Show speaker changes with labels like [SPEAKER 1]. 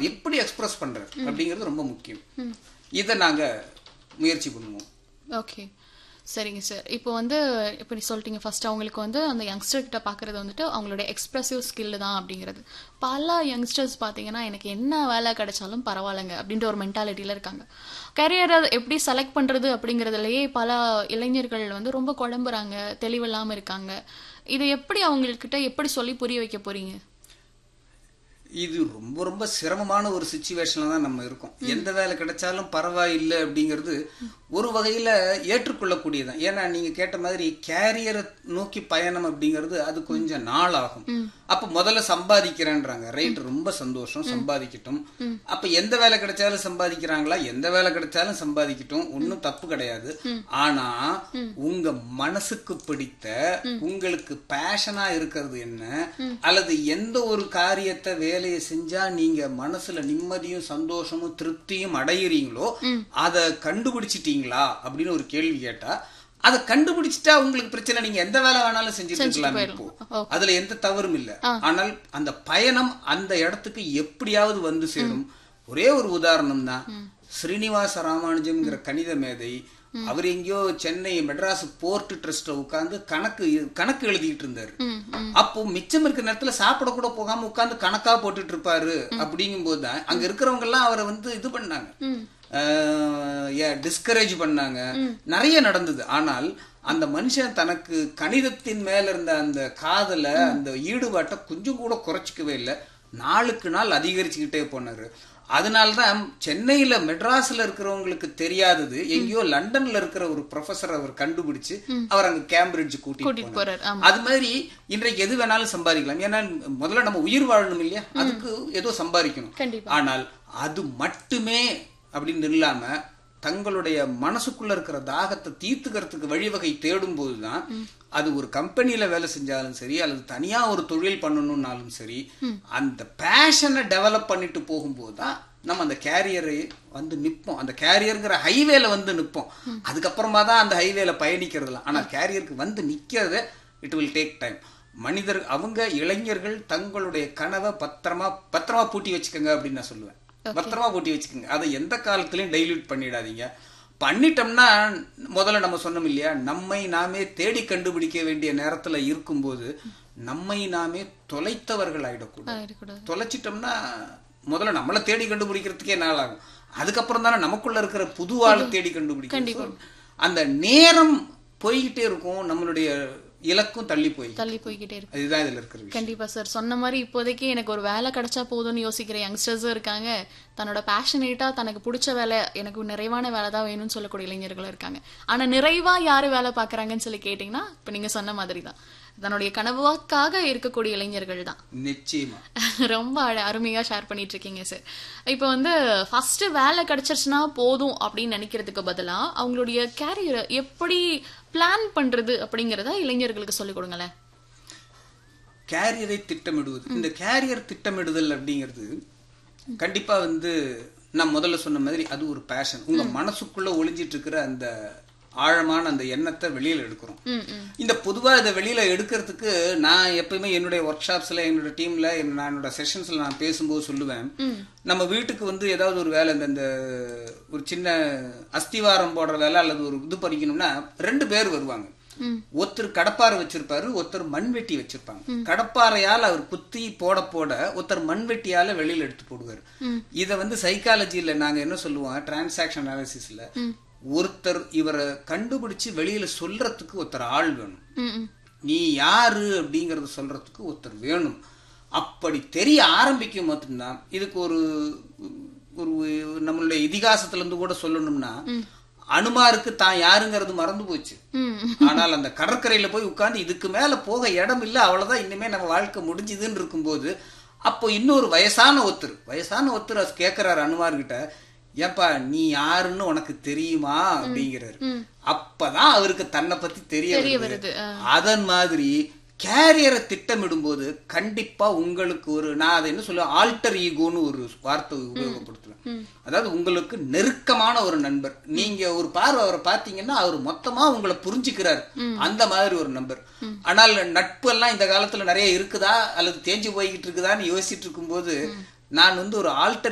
[SPEAKER 1] அவர் எப்படி எக்ஸ்பிரஸ் பண்றாரு அப்படிங்கிறது ரொம்ப முக்கியம் இதை நாங்க முயற்சி பண்ணுவோம்
[SPEAKER 2] ஓகே சரிங்க சார் இப்போ வந்து இப்போ நீ சொல்லிட்டீங்க ஃபர்ஸ்ட் அவங்களுக்கு வந்து அந்த யங்ஸ்டர் கிட்ட பார்க்கறது வந்துட்டு அவங்களோட எக்ஸ்பிரசிவ் ஸ்கில் தான் அப்படிங்கிறது பல யங்ஸ்டர்ஸ் பார்த்தீங்கன்னா எனக்கு என்ன வேலை கிடைச்சாலும் பரவாயில்லைங்க அப்படின்ற ஒரு மென்டாலிட்டியில் இருக்காங்க கரியரை எப்படி செலக்ட் பண்ணுறது அப்படிங்கிறதுலயே பல இளைஞர்கள் வந்து ரொம்ப குழம்புறாங்க தெளிவில்லாமல் இருக்காங்க இதை எப்படி அவங்கக்கிட்ட எப்படி சொல்லி புரிய வைக்க போறீங்க
[SPEAKER 1] இது ரொம்ப ரொம்ப சிரமமான ஒரு சுச்சுவேஷன்ல தான் நம்ம இருக்கோம் எந்த வேலை கிடைச்சாலும் பரவாயில்லை அப்படிங்கிறது ஒரு வகையில ஏற்றுக்கொள்ளக்கூடியதான் ஏன்னா நீங்க கேட்ட மாதிரி கேரியரை நோக்கி பயணம் அப்படிங்கிறது அது கொஞ்சம் நாள் ஆகும் அப்ப முதல்ல சம்பாதிக்கிறேன்றாங்க ரைட் ரொம்ப சந்தோஷம் சம்பாதிக்கட்டும் அப்ப எந்த வேலை கிடைச்சாலும் சம்பாதிக்கிறாங்களா எந்த வேலை கிடைச்சாலும் சம்பாதிக்கட்டும் ஒன்னும் தப்பு கிடையாது ஆனா உங்க மனசுக்கு பிடித்த உங்களுக்கு பேஷனா இருக்கிறது என்ன அல்லது எந்த ஒரு காரியத்தை வேலையை செஞ்சா நீங்க மனசுல நிம்மதியும் சந்தோஷமும் திருப்தியும் அடையிறீங்களோ அதை கண்டுபிடிச்சிட்டீங்களா அப்படின்னு ஒரு கேள்வி கேட்டா அதை கண்டுபிடிச்சிட்டா உங்களுக்கு பிரச்சனை நீங்க எந்த வேலை வேணாலும் செஞ்சுட்டு இருக்கலாம் இப்போ அதுல எந்த தவறும் இல்ல ஆனால் அந்த பயணம் அந்த இடத்துக்கு எப்படியாவது வந்து சேரும் ஒரே ஒரு உதாரணம் தான் ஸ்ரீனிவாச ராமானுஜம்ங்கிற கணித மேதை அவர் எங்கேயோ சென்னை மெட்ராஸ் போர்ட் ட்ரஸ்ட்ல உட்கார்ந்து கணக்கு கணக்கு எழுதிட்டு இருந்தாரு அப்போ மிச்சம் இருக்கிற நேரத்துல சாப்பிட கூட போகாம உட்கார்ந்து கணக்கா போட்டுட்டு இருப்பாரு அப்படிங்கும் போதுதான் அங்க இருக்கிறவங்க எல்லாம் அவரை வந்து இது பண்ணாங்க டிஸ்கரேஜ் பண்ணாங்க நிறைய நடந்தது ஆனால் அந்த மனுஷன் தனக்கு கணிதத்தின் மேல இருந்த அந்த காதல அந்த ஈடுபாட்டை கொஞ்சம் கூட குறைச்சிக்கவே இல்லை நாளுக்கு நாள் அதிகரிச்சுக்கிட்டே போனாரு அதனால்தான் சென்னையில மெட்ராஸ்ல இருக்கிறவங்களுக்கு தெரியாதது எங்கேயோ லண்டன்ல இருக்கிற ஒரு ப்ரொஃபசர் அவர் கண்டுபிடிச்சு அவர் அங்க கேம்பிரிட்ஜ் கூட்டிட்டு போனார் அது மாதிரி இன்றைக்கு எது வேணாலும் சம்பாதிக்கலாம் ஏன்னா முதல்ல நம்ம உயிர் வாழணும் இல்லையா அதுக்கு ஏதோ சம்பாதிக்கணும் ஆனால் அது மட்டுமே அப்படின்னு இல்லாம தங்களுடைய மனசுக்குள்ள இருக்கிற தாகத்தை தீர்த்துக்கிறதுக்கு வழிவகை தேடும் போதுதான் அது ஒரு கம்பெனியில வேலை செஞ்சாலும் சரி அல்லது தனியா ஒரு தொழில் பண்ணணும்னாலும் சரி அந்த பேஷனை டெவலப் பண்ணிட்டு போகும்போது தான் நம்ம அந்த கேரியரை வந்து நிற்போம் அந்த கேரியருங்கிற ஹைவேல வந்து நிற்போம் அதுக்கப்புறமா தான் அந்த ஹைவேல பயணிக்கிறதுலாம் ஆனால் கேரியருக்கு வந்து நிக்கிறது இட் வில் டேக் டைம் மனிதர் அவங்க இளைஞர்கள் தங்களுடைய கனவை பத்திரமா பத்திரமா பூட்டி வச்சுக்கோங்க அப்படின்னு நான் சொல்லுவேன் பத்திரமா பூட்டி வச்சுக்கோங்க அதை எந்த காலத்திலையும் டைல்யூட் பண்ணிடாதீங்க பண்ணிட்டோம்னா முதல்ல நம்ம சொன்னோம் இல்லையா நம்மை நாமே தேடி கண்டுபிடிக்க வேண்டிய நேரத்துல இருக்கும்போது நம்மை நாமே தொலைத்தவர்கள் ஆயிடக்கூடாது தொலைச்சிட்டோம்னா முதல்ல நம்மளை தேடி கண்டுபிடிக்கிறதுக்கே நாள் ஆகும் அதுக்கப்புறம் தானே நமக்குள்ள இருக்கிற புது ஆளை தேடி கண்டுபிடிக்க அந்த நேரம் போய்கிட்டே இருக்கும் நம்மளுடைய இலக்கும் தள்ளி போய்
[SPEAKER 2] தள்ளி போய்கிட்டே இருக்கு
[SPEAKER 1] இதுதான் இதுல இருக்கிற
[SPEAKER 2] கண்டிப்பா சார் சொன்ன மாதிரி இப்போதைக்கு எனக்கு ஒரு வேலை கிடைச்சா போதும்னு யோசிக்கிற யங்ஸ்டர்ஸும் இருக்காங்க தன்னோட பேஷனேட்டா தனக்கு பிடிச்ச வேலை எனக்கு நிறைவான வேலை தான் வேணும்னு சொல்லக்கூடிய இளைஞர்களும் இருக்காங்க ஆனா நிறைவா யாரு வேலை பாக்குறாங்கன்னு சொல்லி கேட்டீங்கன்னா இப்ப நீங்க சொன்ன மாதிரி தான் தன்னுடைய கனவுக்காக இருக்கக்கூடிய இளைஞர்கள் தான்
[SPEAKER 1] நிச்சயமா
[SPEAKER 2] ரொம்ப அருமையா ஷேர் பண்ணிட்டு இருக்கீங்க சார் இப்போ வந்து ஃபர்ஸ்ட் வேலை கிடைச்சிருச்சுன்னா போதும் அப்படின்னு நினைக்கிறதுக்கு பதிலா அவங்களுடைய கேரியரை எப்படி பிளான் பண்றது அப்படிங்கறத இளைஞர்களுக்கு சொல்லிக் கொடுங்களேன்
[SPEAKER 1] கேரியரை திட்டமிடுவது இந்த கேரியர் திட்டமிடுதல் அப்படிங்கிறது கண்டிப்பா வந்து நான் முதல்ல சொன்ன மாதிரி அது ஒரு பேஷன் உங்க மனசுக்குள்ள ஒளிஞ்சிட்டு இருக்கிற அந்த ஆழமான அந்த எண்ணத்தை வெளியில எடுக்கிறோம் இந்த பொதுவா இதை வெளியில எடுக்கிறதுக்கு நான் எப்பயுமே என்னுடைய ஒர்க் ஷாப்ஸ்ல என்னோட டீம்ல நான் என்னோட செஷன்ஸ்ல நான் பேசும்போது சொல்லுவேன் நம்ம வீட்டுக்கு வந்து ஏதாவது ஒரு வேலை இந்த ஒரு சின்ன அஸ்திவாரம் போடுற வேலை அல்லது ஒரு இது படிக்கணும்னா ரெண்டு பேர் வருவாங்க ஒருத்தர் கடப்பாறை வச்சிருப்பாரு ஒருத்தர் மண்வெட்டி வச்சிருப்பாங்க கடப்பாறையால் அவர் குத்தி போட போட ஒருத்தர் மண்வெட்டியால வெளியில எடுத்து போடுவார் இத வந்து சைக்காலஜில நாங்க என்ன சொல்லுவோம் டிரான்சாக்ஷன் அனாலிசிஸ்ல ஒருத்தர் இவரை கண்டுபிடிச்சு வெளியில சொல்றதுக்கு ஒருத்தர் ஆள் வேணும் நீ யாரு அப்படிங்கறத சொல்றதுக்கு ஒருத்தர் வேணும் அப்படி தெரிய ஆரம்பிக்கும் மட்டும்தான் இதுக்கு ஒரு ஒரு நம்மளுடைய இதிகாசத்துல இருந்து கூட சொல்லணும்னா அனுமாருக்கு தான் யாருங்கிறது மறந்து போச்சு ஆனால் அந்த கடற்கரையில போய் உட்கார்ந்து இதுக்கு மேல போக இடம் இல்ல அவ்வளவுதான் இனிமே நம்ம வாழ்க்கை முடிஞ்சுதுன்னு இருக்கும்போது அப்போ இன்னொரு வயசான ஒருத்தர் வயசான ஒருத்தர் கேட்கிறாரு அனுமார்கிட்ட ஏப்பா நீ யாருன்னு உனக்கு தெரியுமா அப்படிங்கிறாரு அப்பதான் அவருக்கு தன்னை பத்தி தெரிய வருது அதன் மாதிரி கேரியரை திட்டமிடும் போது கண்டிப்பா உங்களுக்கு ஒரு நான் அதை என்ன சொல்லுவேன் ஆல்டர் ஈகோன்னு ஒரு வார்த்தை உபயோகப்படுத்துவேன் அதாவது உங்களுக்கு நெருக்கமான ஒரு நண்பர் நீங்க ஒரு பார்வை அவரை பார்த்தீங்கன்னா அவர் மொத்தமா உங்களை புரிஞ்சுக்கிறார் அந்த மாதிரி ஒரு நண்பர் ஆனால் நட்பு எல்லாம் இந்த காலத்துல நிறைய இருக்குதா அல்லது தேஞ்சு போய்கிட்டு இருக்குதான்னு யோசிச்சுட்டு இருக்கும்போது நான் வந்து ஒரு ஆல்டர்